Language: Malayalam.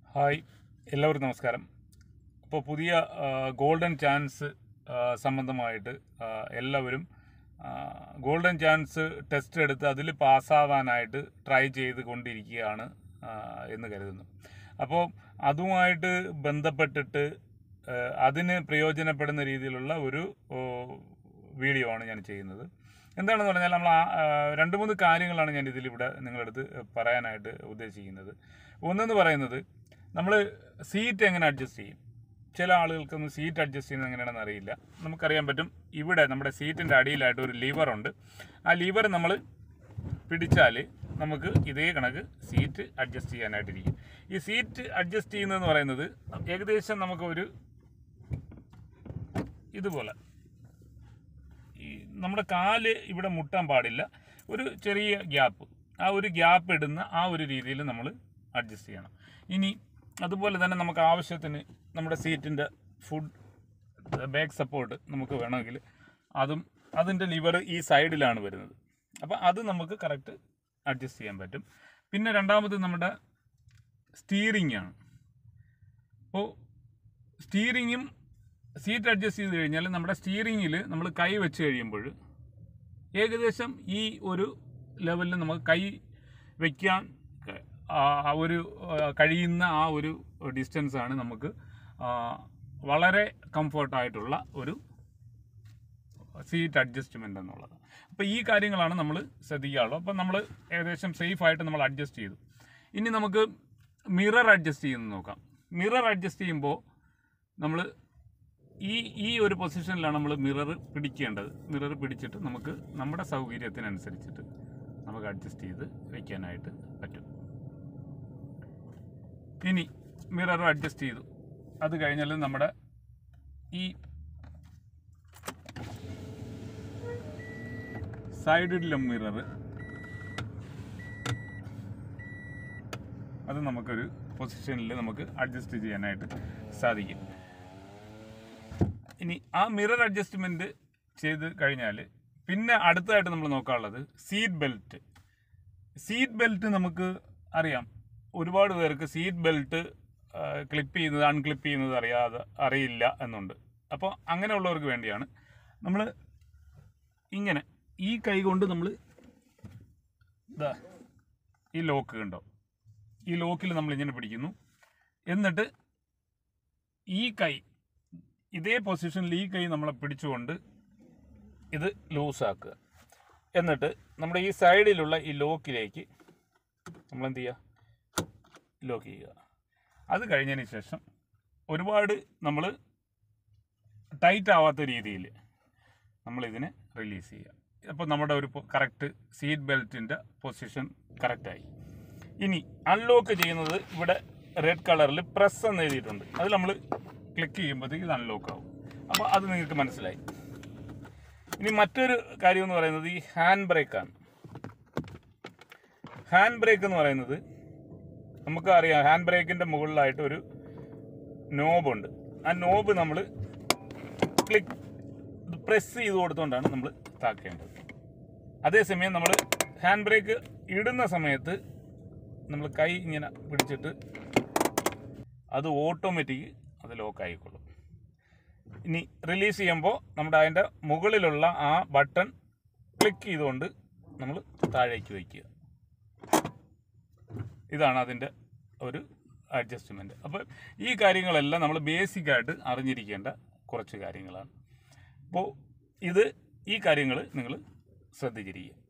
ഹായ് എല്ലാവർക്കും നമസ്കാരം അപ്പോൾ പുതിയ ആ, ഗോൾഡൻ ചാൻസ് ആ, സംബന്ധമായിട്ട് ആ, എല്ലാവരും ആ, ഗോൾഡൻ ചാൻസ് ടെസ്റ്റ് എടുത്ത് അതിൽ പാസ്സാവാനായിട്ട് ട്രൈ ചെയ്ത് കൊണ്ടിരിക്കുകയാണ് ആ, എന്ന് കരുതുന്നു അപ്പോൾ അതുമായിട്ട് ബന്ധപ്പെട്ടിട്ട് ആ, അതിന് പ്രയോജനപ്പെടുന്ന രീതിയിലുള്ള ഒരു ഓ, വീഡിയോ ആണ് ഞാൻ ചെയ്യുന്നത് എന്താണെന്ന് പറഞ്ഞാൽ നമ്മൾ ആ, ആ, രണ്ട് മൂന്ന് കാര്യങ്ങളാണ് ഞാൻ ഇതിലിവിടെ നിങ്ങളടുത്ത് പറയാനായിട്ട് ഉദ്ദേശിക്കുന്നത് ഒന്നെന്ന് പറയുന്നത് നമ്മൾ സീറ്റ് എങ്ങനെ അഡ്ജസ്റ്റ് ചെയ്യും ചില ആളുകൾക്കൊന്നും സീറ്റ് അഡ്ജസ്റ്റ് ചെയ്യുന്നത് എങ്ങനെയാണെന്ന് അറിയില്ല നമുക്കറിയാൻ പറ്റും ഇവിടെ നമ്മുടെ സീറ്റിൻ്റെ അടിയിലായിട്ട് ഒരു ലിവറുണ്ട് ആ ലിവർ നമ്മൾ പിടിച്ചാൽ നമുക്ക് ഇതേ കണക്ക് സീറ്റ് അഡ്ജസ്റ്റ് ചെയ്യാനായിട്ടിരിക്കും ഈ സീറ്റ് അഡ്ജസ്റ്റ് ചെയ്യുന്നതെന്ന് പറയുന്നത് ഏകദേശം നമുക്ക് ഒരു ഇതുപോലെ ഈ നമ്മുടെ കാല് ഇവിടെ മുട്ടാൻ പാടില്ല ഒരു ചെറിയ ഗ്യാപ്പ് ആ ഒരു ഗ്യാപ്പ് ഇടുന്ന ആ ഒരു രീതിയിൽ നമ്മൾ അഡ്ജസ്റ്റ് ചെയ്യണം ഇനി അതുപോലെ തന്നെ നമുക്ക് ആവശ്യത്തിന് നമ്മുടെ സീറ്റിൻ്റെ ഫുഡ് ബാക്ക് സപ്പോർട്ട് നമുക്ക് വേണമെങ്കിൽ അതും അതിൻ്റെ ലിവർ ഈ സൈഡിലാണ് വരുന്നത് അപ്പോൾ അത് നമുക്ക് കറക്റ്റ് അഡ്ജസ്റ്റ് ചെയ്യാൻ പറ്റും പിന്നെ രണ്ടാമത് നമ്മുടെ സ്റ്റീറിംഗ് ആണ് അപ്പോൾ സ്റ്റീറിങ്ങും സീറ്റ് അഡ്ജസ്റ്റ് ചെയ്ത് കഴിഞ്ഞാൽ നമ്മുടെ സ്റ്റീറിങ്ങിൽ നമ്മൾ കൈ വെച്ച് കഴിയുമ്പോൾ ഏകദേശം ഈ ഒരു ലെവലിൽ നമുക്ക് കൈ വയ്ക്കാൻ ക- ആ ആ ഒരു ആ, കഴിയുന്ന ആ ഒരു ഡിസ്റ്റൻസ് ആണ് നമുക്ക് ആ, വളരെ കംഫർട്ടായിട്ടുള്ള ഒരു സീറ്റ് അഡ്ജസ്റ്റ്മെൻ്റ് എന്നുള്ളത് അപ്പോൾ ഈ കാര്യങ്ങളാണ് നമ്മൾ ശ്രദ്ധിക്കാറുള്ളത് അപ്പോൾ നമ്മൾ ഏകദേശം സേഫ് ആയിട്ട് നമ്മൾ അഡ്ജസ്റ്റ് ചെയ്തു ഇനി നമുക്ക് മിറർ അഡ്ജസ്റ്റ് ചെയ്യുന്നത് നോക്കാം മിറർ അഡ്ജസ്റ്റ് ചെയ്യുമ്പോൾ നമ്മൾ ഈ ഈ ഒരു പൊസിഷനിലാണ് നമ്മൾ മിറർ പിടിക്കേണ്ടത് മിറർ പിടിച്ചിട്ട് നമുക്ക് നമ്മുടെ സൗകര്യത്തിനനുസരിച്ചിട്ട് നമുക്ക് അഡ്ജസ്റ്റ് ചെയ്ത് വയ്ക്കാനായിട്ട് പറ്റും ഇനി മിറർ അഡ്ജസ്റ്റ് ചെയ്തു അത് കഴിഞ്ഞാൽ നമ്മുടെ ഈ സൈഡിലെ മിറർ അത് നമുക്കൊരു പൊസിഷനിൽ നമുക്ക് അഡ്ജസ്റ്റ് ചെയ്യാനായിട്ട് സാധിക്കും ഇനി ആ മിറർ അഡ്ജസ്റ്റ്മെന്റ് ചെയ്ത് കഴിഞ്ഞാൽ പിന്നെ അടുത്തതായിട്ട് നമ്മൾ നോക്കാനുള്ളത് സീറ്റ് ബെൽറ്റ് സീറ്റ് ബെൽറ്റ് നമുക്ക് അറിയാം ഒരുപാട് പേർക്ക് സീറ്റ് ബെൽറ്റ് ക്ലിപ്പ് ചെയ്യുന്നത് അൺക്ലിപ്പ് ചെയ്യുന്നത് അറിയാതെ അറിയില്ല എന്നുണ്ട് അപ്പോൾ അങ്ങനെയുള്ളവർക്ക് വേണ്ടിയാണ് നമ്മൾ ഇങ്ങനെ ഈ കൈ കൊണ്ട് നമ്മൾ ഇതാ ഈ ലോക്ക് കണ്ടോ ഈ ലോക്കിൽ നമ്മൾ ഇങ്ങനെ പിടിക്കുന്നു എന്നിട്ട് ഈ കൈ ഇതേ പൊസിഷനിൽ ഈ കൈ നമ്മളെ പിടിച്ചുകൊണ്ട് ഇത് ലൂസാക്കുക എന്നിട്ട് നമ്മുടെ ഈ സൈഡിലുള്ള ഈ ലോക്കിലേക്ക് നമ്മൾ എന്ത് ചെയ്യുക ലോക്ക് ചെയ്യുക അത് കഴിഞ്ഞതിന് ശേഷം ഒരുപാട് നമ്മൾ ടൈറ്റ് ആവാത്ത രീതിയിൽ നമ്മളിതിനെ റിലീസ് ചെയ്യുക അപ്പോൾ നമ്മുടെ ഒരു കറക്റ്റ് സീറ്റ് ബെൽറ്റിൻ്റെ പൊസിഷൻ കറക്റ്റായി ഇനി അൺലോക്ക് ചെയ്യുന്നത് ഇവിടെ റെഡ് കളറിൽ പ്രസ് എന്ന് എഴുതിയിട്ടുണ്ട് അത് നമ്മൾ ക്ലിക്ക് ചെയ്യുമ്പോഴത്തേക്ക് ഇത് അൺലോക്ക് ആവും അപ്പോൾ അത് നിങ്ങൾക്ക് മനസ്സിലായി ഇനി മറ്റൊരു കാര്യം എന്ന് പറയുന്നത് ഈ ഹാൻഡ് ബ്രേക്കാണ് ഹാൻഡ് ബ്രേക്ക് എന്ന് പറയുന്നത് നമുക്ക് അറിയാം ഹാൻഡ് ബ്രേക്കിൻ്റെ മുകളിലായിട്ട് ഒരു നോബുണ്ട് ആ നോബ് നമ്മൾ ക്ലിക്ക് പ്രസ് ചെയ്ത് കൊടുത്തുകൊണ്ടാണ് നമ്മൾ താക്കേണ്ടത് അതേസമയം നമ്മൾ ഹാൻഡ് ബ്രേക്ക് ഇടുന്ന സമയത്ത് നമ്മൾ കൈ ഇങ്ങനെ പിടിച്ചിട്ട് അത് ഓട്ടോമാറ്റിക് അത് ലോക്ക് ആയിക്കൊള്ളും ഇനി റിലീസ് ചെയ്യുമ്പോൾ നമ്മുടെ അതിൻ്റെ മുകളിലുള്ള ആ ബട്ടൺ ക്ലിക്ക് ചെയ്തുകൊണ്ട് നമ്മൾ താഴേക്ക് വയ്ക്കുക ഇതാണ് അതിൻ്റെ ഒരു അഡ്ജസ്റ്റ്മെൻറ്റ് അപ്പോൾ ഈ കാര്യങ്ങളെല്ലാം നമ്മൾ ബേസിക്കായിട്ട് അറിഞ്ഞിരിക്കേണ്ട കുറച്ച് കാര്യങ്ങളാണ് അപ്പോൾ ഇത് ഈ കാര്യങ്ങൾ നിങ്ങൾ ശ്രദ്ധിച്ചിരിക്കുക